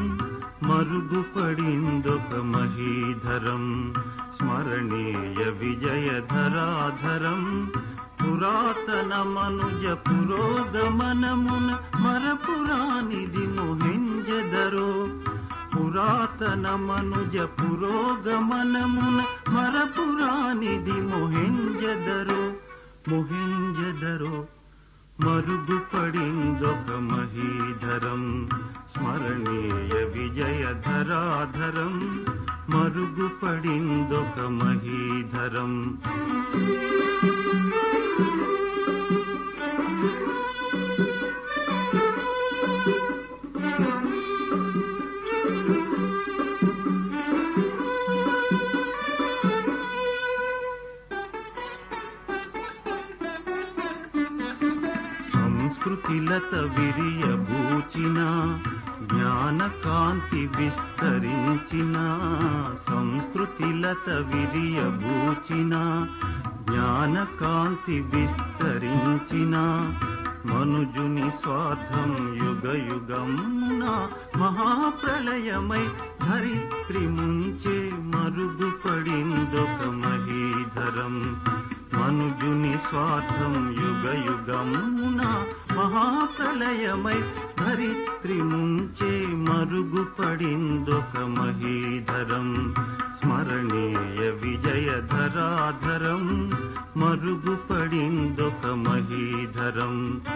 మరుగుపడిందొక మహీధరం స్మరణీయ విజయధరాధరం పురాతన మనుజ పురోగమనమున మరపురానిది మొహెంజదరో పురాతన మనుజ పురోగమనమున మరపురానిది మొహెంజదరో మొహెంజదరో మరుగుపడిందొక మహీధరం స్మరణీయ విజయధరాధరం మరుగుపడిందొక మహీధరం సంస్కృతిలత విరియబూచిన జ్ఞాన కాంతి విస్తరించిన సంస్కృతిలత విరియబూచిన జ్ఞాన కాంతి విస్తరించిన మనుజుని స్వార్థం యుగ యుగమున మహాప్రళయమై ధరిత్రి ముంచే మరుగుపడిందొక మహీధరం మనుజుని స్వార్థం యుగ యుగమున మహాప్రళయమై ధరిత్రి ముంచే మరుగుపడిందొక మహీధరం స్మరణీయ విజయధరాధరం మరుగుపడిందొక మహీధరం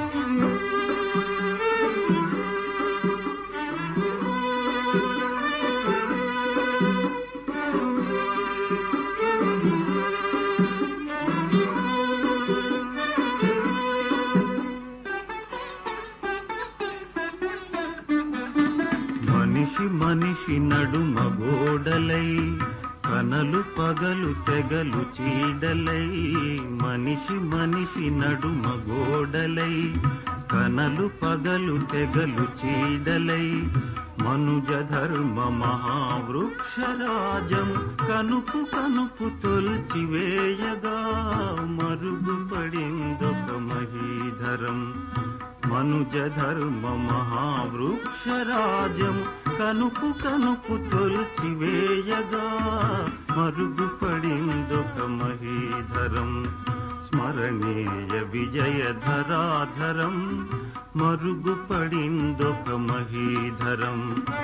మనిషి మనిషి నడుమ గోడలై కనలు పగలు తెగలు చీడలై మనిషి మనిషి నడుమ గోడలై కనలు పగలు తెగలు చీడలై మనుజ ధర్మ మహావృక్షరాజం కనుపు కనుపు తొల్చివేయగా మరుగుపడిందొక మహీధరం మనుజ ధర్మ మహావృక్షరాజం కనుపు కనుపు తొల్చివేయగా మరుగుపడిందొక మహీధరం స్మరణీయ విజయధరాధరం మరుగుపడిందొక మహీధరం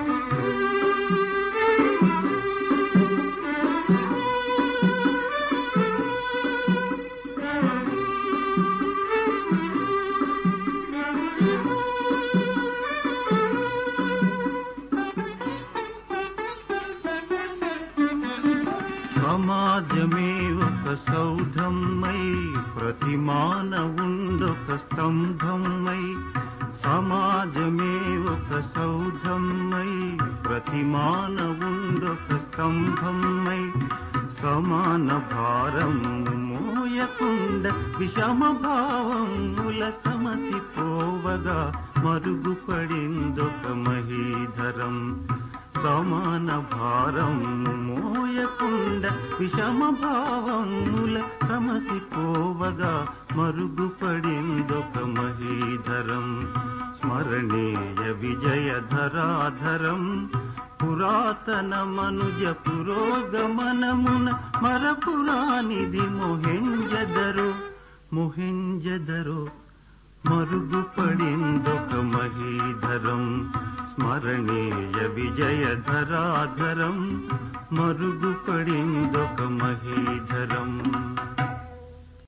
సమాజమే ఒక సౌధమై ప్రతి మానవుండొక స్తంభమై సమాజమే ఒక సౌధమై ప్రతి మానవుండొక స్తంభమై సమాన భారం మోయకుండ విషమ భావముల సమసి పోవగా మరుగుపడిందొక మహీధరం సమాన భారం మోయకుండ విషమ భావముల సమసి పోవగా మరుగుపడిందొక మహీధరం స్మరణీయ విజయధరాధరం పురాతన మనుజ పురోగమనమున మరపురానిది మొహెంజదరో మొహెంజదరో మరుగుపడిందొక మహీధరం స్మరణీయ విజయధరాధరం మరుగుపడిందొక మహీధరం